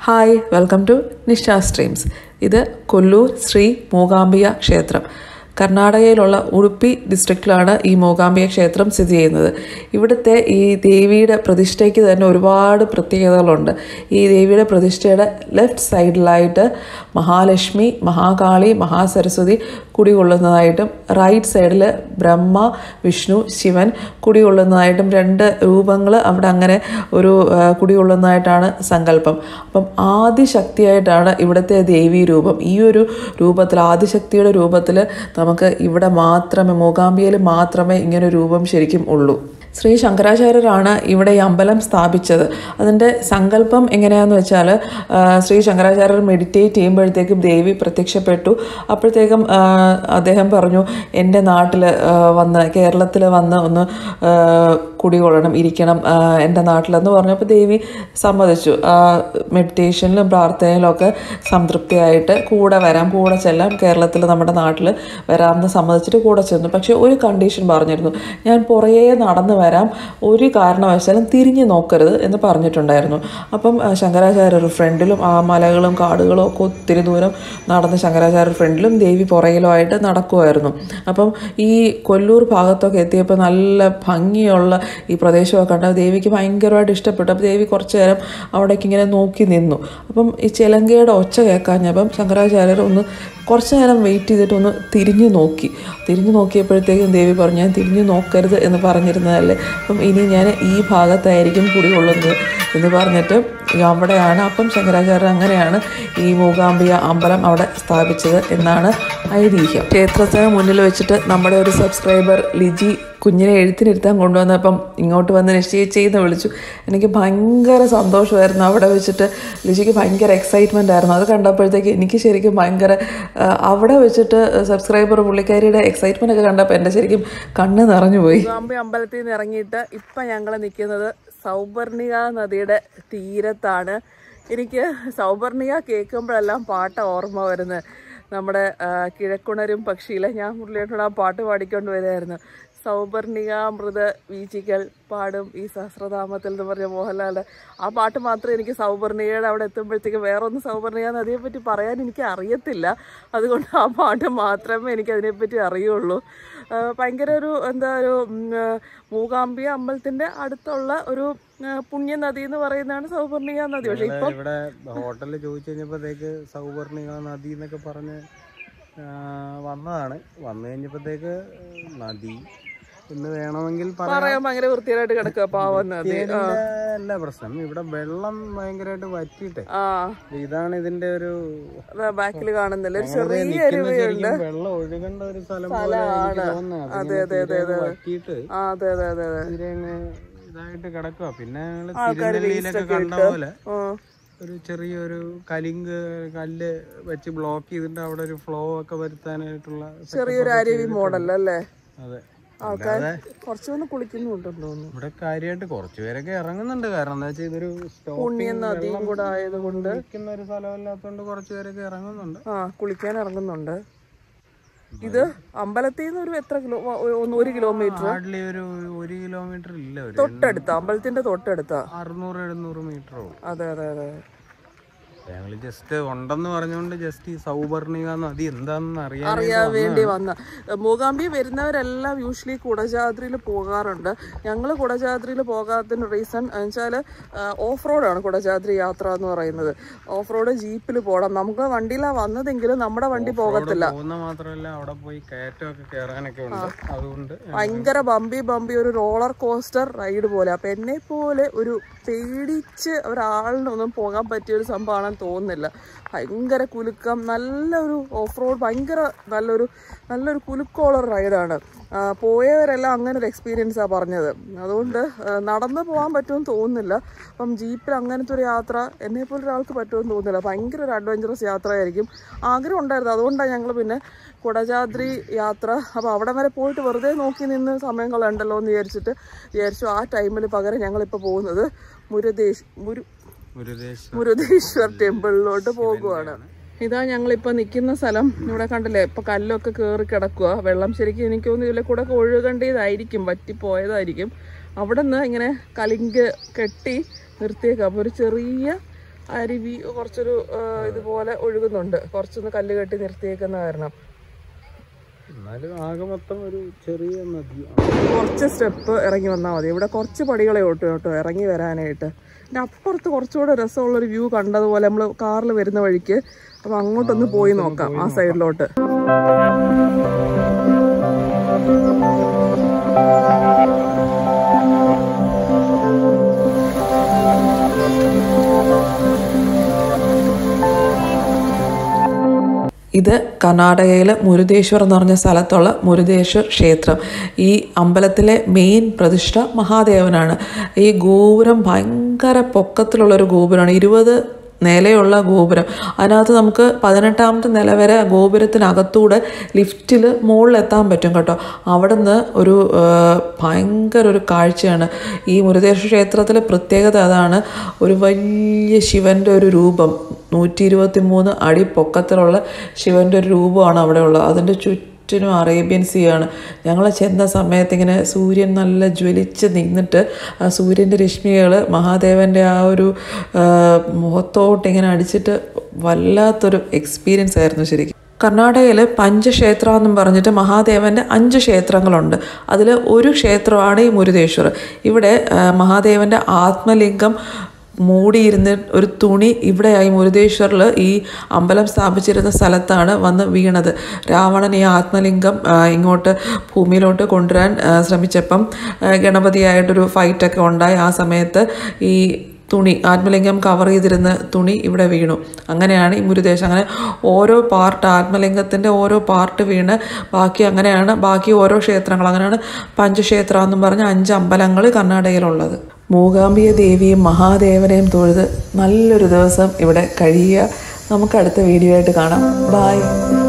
Hi welcome to Nisha streams ഇത് കൊല്ലൂർ ശ്രീ മൂകാംബിക ക്ഷേത്രം കർണാടകയിലുള്ള ഉടുപ്പി ഡിസ്ട്രിക്റ്റിലാണ് ഈ മൂകാംബിക ക്ഷേത്രം സ്ഥിതി ചെയ്യുന്നത് ഇവിടുത്തെ ഈ ദേവിയുടെ പ്രതിഷ്ഠയ്ക്ക് തന്നെ ഒരുപാട് പ്രത്യേകതകളുണ്ട് ഈ ദേവിയുടെ പ്രതിഷ്ഠയുടെ ലെഫ്റ്റ് സൈഡിലായിട്ട് മഹാലക്ഷ്മി മഹാകാളി മഹാസരസ്വതി കുടികൊള്ളുന്നതായിട്ടും റൈറ്റ് സൈഡിൽ ബ്രഹ്മ വിഷ്ണു ശിവൻ കുടികൊള്ളുന്നതായിട്ടും രണ്ട് രൂപങ്ങൾ അവിടെ അങ്ങനെ ഒരു ആ, കുടികൊള്ളുന്നതായിട്ടാണ് സങ്കല്പം അപ്പം ആദിശക്തിയായിട്ടാണ് ഇവിടുത്തെ ദേവീ രൂപം ഈ ഒരു രൂപത്തിൽ ആദിശക്തിയുടെ രൂപത്തിൽ നമുക്ക് ഇവിടെ മാത്രമേ മൂകാംബികയിൽ മാത്രമേ ഇങ്ങനെ ഒരു രൂപം ശരിക്കും ഉള്ളൂ ശ്രീ ശങ്കരാചാര്യരാണ് ഇവിടെ ഈ അമ്പലം സ്ഥാപിച്ചത് അതിൻ്റെ സങ്കല്പം എങ്ങനെയാണെന്ന് വെച്ചാൽ ആ, ശ്രീ ശങ്കരാചാര്യർ മെഡിറ്റേറ്റ് ചെയ്യുമ്പോഴത്തേക്കും ദേവി പ്രത്യക്ഷപ്പെട്ടു അപ്പോഴത്തേക്കും ആ, അദ്ദേഹം പറഞ്ഞു എൻ്റെ നാട്ടിൽ വന്ന് കേരളത്തിൽ വന്ന് ഒന്ന് ആ, കുടികൊള്ളണം ഇരിക്കണം ആ, എൻ്റെ നാട്ടിലെന്ന് പറഞ്ഞപ്പോൾ ദേവി സമ്മതിച്ചു മെഡിറ്റേഷനിലും പ്രാർത്ഥനയിലും ഒക്കെ സംതൃപ്തിയായിട്ട് കൂടെ വരാം കൂടെ ചെല്ലാം കേരളത്തിൽ നമ്മുടെ നാട്ടിൽ വരാമെന്ന് സമ്മതിച്ചിട്ട് കൂടെ ചെന്നു പക്ഷേ ഒരു കണ്ടീഷൻ പറഞ്ഞിരുന്നു ഞാൻ പുറകെ നടന്നു വരാം ഒരു കാരണവശാലും തിരിഞ്ഞു നോക്കരുത് എന്ന് പറഞ്ഞിട്ടുണ്ടായിരുന്നു അപ്പം ആ, ശങ്കരാചാര്യർ ഫ്രണ്ടിലും ആ മലകളും കാടുകളും ഒക്കെ ഒത്തിരി ദൂരം നടന്ന് ശങ്കരാചാര്യ ഫ്രണ്ടിലും ദേവി പുറകിലുമായിട്ട് നടക്കുമായിരുന്നു അപ്പം ഈ കൊല്ലൂർ ഭാഗത്തൊക്കെ എത്തിയപ്പോൾ നല്ല ഭംഗിയുള്ള ഈ പ്രദേശമൊക്കെ കണ്ട ദേവിക്ക് ഭയങ്കരമായിട്ട് ഇഷ്ടപ്പെട്ടു അപ്പോൾ ദേവി കുറച്ച് നേരം അവിടേക്ക് ഇങ്ങനെ നോക്കി നിന്നു അപ്പം ഈ ചിലങ്കയുടെ ഒച്ച കേൾക്കാഞ്ഞപ്പം ശങ്കരാചാര്യർ ഒന്ന് കുറച്ച് നേരം വെയിറ്റ് ചെയ്തിട്ട് ഒന്ന് തിരിഞ്ഞു നോക്കി തിരിഞ്ഞു നോക്കിയപ്പോഴത്തേക്കും ദേവി പറഞ്ഞു ഞാൻ തിരിഞ്ഞു നോക്കരുത് എന്ന് പറഞ്ഞിരുന്നതല്ലേ അപ്പം ഇനി ഞാൻ ഈ ഭാഗത്തായിരിക്കും കുടികൊള്ളുന്നത് എന്ന് പറഞ്ഞിട്ട് അവിടെയാണ് അപ്പം ശങ്കരാചാര്യർ അങ്ങനെയാണ് ഈ മൂകാംബിക അമ്പലം അവിടെ സ്ഥാപിച്ചത് എന്നാണ് ഐതിഹ്യം ക്ഷേത്രത്തിന് മുന്നിൽ വെച്ചിട്ട് നമ്മുടെ ഒരു സബ്സ്ക്രൈബർ ലിജി കുഞ്ഞിനെ എഴുത്തിനിരുത്താൻ കൊണ്ടുവന്നപ്പം ഇങ്ങോട്ട് വന്ന് നിശ്ചയിച്ചെന്ന് വിളിച്ചു എനിക്ക് ഭയങ്കര സന്തോഷമായിരുന്നു അവിടെ വെച്ചിട്ട് ലിജിക്ക് ഭയങ്കര എക്സൈറ്റ്മെൻ്റ് ആയിരുന്നു അത് കണ്ടപ്പോഴത്തേക്ക് എനിക്ക് ശരിക്കും ഭയങ്കര ആ, അവിടെ വെച്ചിട്ട് സബ്സ്ക്രൈബർ പുള്ളിക്കാരിയുടെ എക്സൈറ്റ്മെൻ്റ് ഒക്കെ കണ്ടപ്പോൾ എൻ്റെ ശരിക്കും കണ്ണ് നിറഞ്ഞു പോയി മൂകാംബി അമ്പലത്തിൽ നിന്ന് ഇറങ്ങിയിട്ട് ഇപ്പം ഞങ്ങൾ നിൽക്കുന്നത് സൗപർണിക നദിയുടെ തീരത്താണ് എനിക്ക് സൗപർണിക കേൾക്കുമ്പോഴെല്ലാം പാട്ട് ഓർമ്മ വരുന്നത് നമ്മുടെ ആ, കിഴക്കുണരും പക്ഷിയിലെ ഞാൻ പുള്ളിയോട് ആ പാട്ട് പാടിക്കൊണ്ട് വരുമായിരുന്നു സൗപർണികാമൃത വീച്ചികൾ പാടും ഈ സഹസ്രനാമത്തിൽ എന്ന് പറഞ്ഞ മോഹൻലാലിന്റെ ആ പാട്ട് മാത്രമേ എനിക്ക് സൗപർണികയുടെ അവിടെ എത്തുമ്പോഴത്തേക്ക് വേറൊന്നും സൗപർണിക നദിയെ പറ്റി പറയാൻ എനിക്ക് അറിയത്തില്ല അതുകൊണ്ട് ആ പാട്ട് മാത്രമേ എനിക്ക് അതിനെപ്പറ്റി അറിയുള്ളൂ ആ, ഭയങ്കര ഒരു എന്താ ഒരു ഉം, ആ, മൂകാംബിക അമ്പലത്തിന്റെ അടുത്തുള്ള ഒരു ആ, പുണ്യ നദി എന്ന് പറയുന്നതാണ് സൗപർണിക നദി പക്ഷെ ഇപ്പം ഇവിടെ ഹോട്ടലിൽ ചോദിച്ചു കഴിഞ്ഞപ്പോഴത്തേക്ക് സൗപർണിക നദി എന്നൊക്കെ പറഞ്ഞ് ആ, വന്നതാണ് വന്നു കഴിഞ്ഞപ്പോഴത്തേക്ക് നദി എന്ന് വേണമെങ്കിൽ പറയാം പറയാൻ ഭയങ്കര വൃത്തിയായിട്ട് കിടക്കുക പാവം നദി ആ. അല്ല പ്രശ്നം ഇവിടെ വെള്ളം ഭയങ്കരമായിട്ട് വറ്റിയിട്ടെ ആ ഇതാണ് ഇതിന്റെ ഒരു ബാക്കിൽ കാണുന്നില്ല ഒരു ഞങ്ങളിത് ചെറിയ നിൽക്കുന്ന അരുവിയുണ്ട് ശരിക്കും വെള്ളം ഒഴുകേണ്ട ഒരു സ്ഥലം പോലെ എനിക്ക് തോന്നുന്നത് അതിങ്ങനെ തീരെ വറ്റിയിട്ട് ആ അതെ അതെ അതെ അതെ തീരെ അങ്ങ് ഇതായിട്ട് കിടക്കുക പിന്നെ ഞങ്ങള് തിരുനെല്ലിയിലൊക്കെ കണ്ട പോലെ ആ. ഒരു ചെറിയൊരു കലിങ്ക് കല്ല് വെച്ച് ബ്ലോക്ക് ചെയ്തിട്ട് അവിടെ ഒരു ഫ്ലോ ഒക്കെ വരുത്താനായിട്ടുള്ള ചെറിയൊരു അരുവി മോഡൽ അല്ലേ അതെ ആൾക്കാർ അല്ലാതെ കുറച്ച് വന്ന് കുളിക്കുന്നുണ്ടെന്ന് തോന്നുന്നു ഇവിടെ കാര്യമായിട്ട് കുറച്ച് പേരൊക്കെ ഇറങ്ങുന്നുണ്ട് കാരണം എന്താ വെച്ചാൽ ഇതൊരു പുണ്യ നദിയും കൂടെ ആയതുകൊണ്ട് നിൽക്കുന്ന ഒരു സ്ഥലമല്ലാത്തതുകൊണ്ട് കുറച്ച് പേരൊക്കെ ഇറങ്ങുന്നുണ്ട് ആ കുളിക്കാൻ ഇറങ്ങുന്നുണ്ട് ഇത് അമ്പലത്തിൽ നിന്ന് ഒരു എത്ര കിലോ ഒ- ഒന്ന് ഒരു കിലോമീറ്റർ ഹാർഡ്ലി ഒരു ഒരു കിലോമീറ്റർ ഇല്ല ഒരു തൊട്ടടുത്ത അമ്പലത്തിന്റെ തൊട്ടടുത്താ അറുന്നൂറ് എഴുന്നൂറ് മീറ്റർ ഉള്ളൂ അതെ അതെ അതെ ഞങ്ങൾ ജസ്റ്റ് ഉണ്ടെന്ന് പറഞ്ഞുകൊണ്ട് ജസ്റ്റ് ഈ സൗപർണിക നദി എന്താണെന്ന് അറിയാൻ അറിയാൻ വേണ്ടി വന്ന മൂകാംബി വരുന്നവരെല്ലാം യൂഷ്വലി കുടജാദ്രിയിൽ പോകാറുണ്ട് ഞങ്ങൾ കുടജാദ്രിയിൽ പോകാത്തതിന് റീസൺ വെച്ചാൽ ഓഫ് റോഡാണ് കുടജാദ്രി യാത്ര എന്ന് പറയുന്നത് ഓഫ് റോഡ് ജീപ്പിൽ പോകണം നമുക്ക് വണ്ടിയിലാണ് വന്നതെങ്കിലും നമ്മുടെ വണ്ടി പോകത്തില്ല പോകുന്ന മാത്രമല്ല അവിടെ പോയി കയറ്റമൊക്കെ കയറാനൊക്കെ ഉണ്ട് അതുകൊണ്ട് ഭയങ്കര ബമ്പി ബമ്പി ഒരു റോളർ കോസ്റ്റർ റൈഡ് പോലെ അപ്പൊ എന്നെ പോലെ ഒരു പേടിച്ച് ഒരാളിനൊന്നും പോകാൻ പറ്റിയ ഒരു സംഭവമാണെന്ന് തോന്നുന്നില്ല ഭയങ്കര കുലുക്കം നല്ലൊരു ഓഫ് റോഡ് ഭയങ്കര നല്ലൊരു നല്ലൊരു കുലുക്കമുള്ള റൈഡാണ് പോയവരെല്ലാം അങ്ങനെ ഒരു എക്സ്പീരിയൻസാണ് പറഞ്ഞത് അതുകൊണ്ട് ആ, നടന്ന് പോകാൻ പറ്റുമെന്ന് തോന്നുന്നില്ല അപ്പം ജീപ്പിൽ അങ്ങനത്തെ ഒരു യാത്ര എന്നെ പോലെ ഒരാൾക്ക് പറ്റുമെന്ന് തോന്നുന്നില്ല ഭയങ്കര ഒരു അഡ്വഞ്ചറസ് യാത്രയായിരിക്കും ആഗ്രഹം ഉണ്ടായിരുന്നു അതുകൊണ്ടാണ് ഞങ്ങൾ പിന്നെ കുടജാദ്രി യാത്ര അപ്പോൾ അവിടെ വരെ പോയിട്ട് വെറുതെ നോക്കി നിന്ന് സമയം കളയണ്ടല്ലോ എന്ന് വിചാരിച്ചിട്ട് വിചാരിച്ചു ആ ടൈമിൽ പകരം ഞങ്ങളിപ്പോൾ പോകുന്നത് മുരുദേശ് മുരു മുരുദേശ് മുരുദേശ്വർ ടെമ്പിളിലോട്ട് പോകുവാണ് ഇതാ ഞങ്ങളിപ്പോൾ നിൽക്കുന്ന സ്ഥലം ഇവിടെ കണ്ടില്ലേ ഇപ്പൊ കല്ലൊക്കെ കയറി കിടക്കുക വെള്ളം ശരിക്കും എനിക്ക് തോന്നുന്നു ഇതിലെ കൂടെ ഒക്കെ ഒഴുകേണ്ടതായിരിക്കും വറ്റിപ്പോയതായിരിക്കും അവിടെ നിന്ന് ഇങ്ങനെ കലിങ്ക് കെട്ടി നിർത്തിയേക്കാം അപ്പോൾ ഒരു ചെറിയ അരുവി കുറച്ചൊരു ആ, ഇതുപോലെ ഒഴുകുന്നുണ്ട് കുറച്ചൊന്ന് കല്ല് കെട്ടി നിർത്തിയേക്കുന്ന കാരണം എന്നാലും ആകെ മൊത്തം ഒരു ചെറിയ നദി കുറച്ച് സ്റ്റെപ്പ് ഇറങ്ങി വന്നാൽ മതി ഇവിടെ കുറച്ച് പടികളെ ഓട്ടു കേട്ടോ ഇറങ്ങി വരാനായിട്ട് പിന്നെ അപ്പുറത്ത് കുറച്ചുകൂടെ രസമുള്ളൊരു വ്യൂ കണ്ടതുപോലെ നമ്മൾ കാറിൽ വരുന്ന വഴിക്ക് അപ്പം അങ്ങോട്ടൊന്ന് പോയി നോക്കാം ആ സൈഡിലോട്ട് ഇത് കർണാടകയിലെ മുരുദേശ്വർ എന്ന് പറഞ്ഞ സ്ഥലത്തുള്ള മുരുദേശ്വർ ക്ഷേത്രം ഈ അമ്പലത്തിലെ മെയിൻ പ്രതിഷ്ഠ മഹാദേവനാണ് ഈ ഗോപുരം ഭയങ്കര പൊക്കത്തിലുള്ളൊരു ഗോപുരമാണ് ഇരുപത് നിലയുള്ള ഗോപുരം അതിനകത്ത് നമുക്ക് പതിനെട്ടാമത്തെ നില വരെ ആ ഗോപുരത്തിനകത്തൂടെ ലിഫ്റ്റിൽ മുകളിലെത്താൻ പറ്റും കേട്ടോ അവിടെ നിന്ന് ഒരു ആ, ഭയങ്കര ഒരു കാഴ്ചയാണ് ഈ മുരുദേശ്വര ക്ഷേത്രത്തിലെ പ്രത്യേകത അതാണ് ഒരു വലിയ ശിവൻ്റെ ഒരു രൂപം നൂറ്റി ഇരുപത്തി മൂന്ന് അടി പൊക്കത്തിലുള്ള ശിവൻ്റെ ഒരു രൂപമാണ് അവിടെ ഉള്ളത് അതിൻ്റെ ചുറ്റിനും അറേബ്യൻ സീ ആണ് ഞങ്ങൾ ചെന്ന സമയത്ത് ഇങ്ങനെ സൂര്യൻ നല്ല ജ്വലിച്ച് നിന്നിട്ട് ആ സൂര്യൻ്റെ രശ്മികൾ മഹാദേവൻ്റെ ആ ഒരു ആ, മുഖത്തോട്ട് ഇങ്ങനെ അടിച്ചിട്ട് വല്ലാത്തൊരു എക്സ്പീരിയൻസ് ആയിരുന്നു ശരിക്കും കർണാടകയിൽ പഞ്ചക്ഷേത്ര എന്നും പറഞ്ഞിട്ട് മഹാദേവൻ്റെ അഞ്ച് ക്ഷേത്രങ്ങളുണ്ട് അതിൽ ഒരു ക്ഷേത്രമാണ് ഈ മുരുദേശ്വർ ഇവിടെ ആ, മഹാദേവൻ്റെ ആത്മലിംഗം മൂടിയിരുന്ന ഒരു തുണി ഇവിടെയായി മുരുദേശ്വറിൽ ഈ അമ്പലം സ്ഥാപിച്ചിരുന്ന സ്ഥലത്താണ് വന്ന് വീണത് രാവണൻ ഈ ആത്മലിംഗം ആ, ഇങ്ങോട്ട് ഭൂമിയിലോട്ട് കൊണ്ടുവരാൻ ആ, ശ്രമിച്ചപ്പം ആ, ഗണപതിയായിട്ടൊരു ഫൈറ്റൊക്കെ ഉണ്ടായി ആ സമയത്ത് ഈ തുണി ആത്മലിംഗം കവർ ചെയ്തിരുന്ന തുണി ഇവിടെ വീണു അങ്ങനെയാണ് ഈ മുരുദേശം അങ്ങനെ ഓരോ പാർട്ട് ആത്മലിംഗത്തിൻ്റെ ഓരോ പാർട്ട് വീണ് ബാക്കി അങ്ങനെയാണ് ബാക്കി ഓരോ ക്ഷേത്രങ്ങൾ അങ്ങനെയാണ് പഞ്ചക്ഷേത്ര എന്നും പറഞ്ഞ അഞ്ച് അമ്പലങ്ങൾ കർണാടകയിലുള്ളത് മൂകാംബിക ദേവിയും മഹാദേവനെയും തൊഴുത് നല്ലൊരു ദിവസം ഇവിടെ കഴിയുക നമുക്ക് അടുത്ത വീഡിയോ ആയിട്ട് കാണാം ബായ്